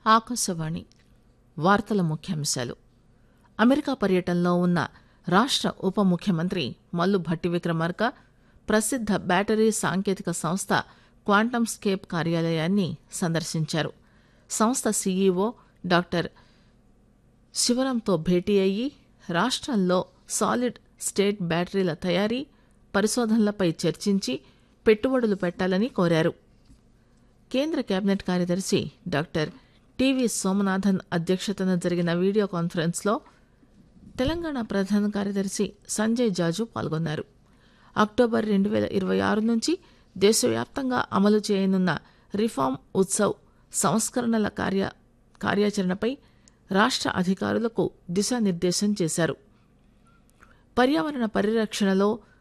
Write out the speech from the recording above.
ఆకాశవాణి వార్తల ముఖ్యాంశాలు అమెరికా పర్యటనలో ఉన్న రాష్ట ఉప ముఖ్యమంత్రి మల్లు భట్టి విక్రమార్క ప్రసిద్ద బ్యాటరీ సాంకేతిక సంస్థ క్వాంటమ్ స్కేప్ కార్యాలయాన్ని సందర్శించారు సంస్థ సీఈఓ డాక్టర్ శివరంతో భేటీ అయ్యి రాష్టంలో సాలిడ్ స్టేట్ బ్యాటరీల తయారీ పరిశోధనలపై చర్చించి పెట్టుబడులు పెట్టాలని కోరారు కేంద్ర కేబినెట్ కార్యదర్శి డాక్టర్ టివి సోమనాథన్ అధ్యక్షతన జరిగిన వీడియో కాన్ఫరెన్స్లో తెలంగాణ ప్రధాన కార్యదర్శి సంజయ్ జాజు పాల్గొన్నారు అక్టోబర్ రెండు వేల ఇరవై ఆరు నుంచి దేశవ్యాప్తంగా అమలు చేయనున్న రిఫార్మ్ ఉత్సవ్ సంస్కరణల కార్య కార్యాచరణపై రాష్ట్ర అధికారులకు దిశానిర్దేశం చేశారు పర్యావరణ పరిరక్షణలో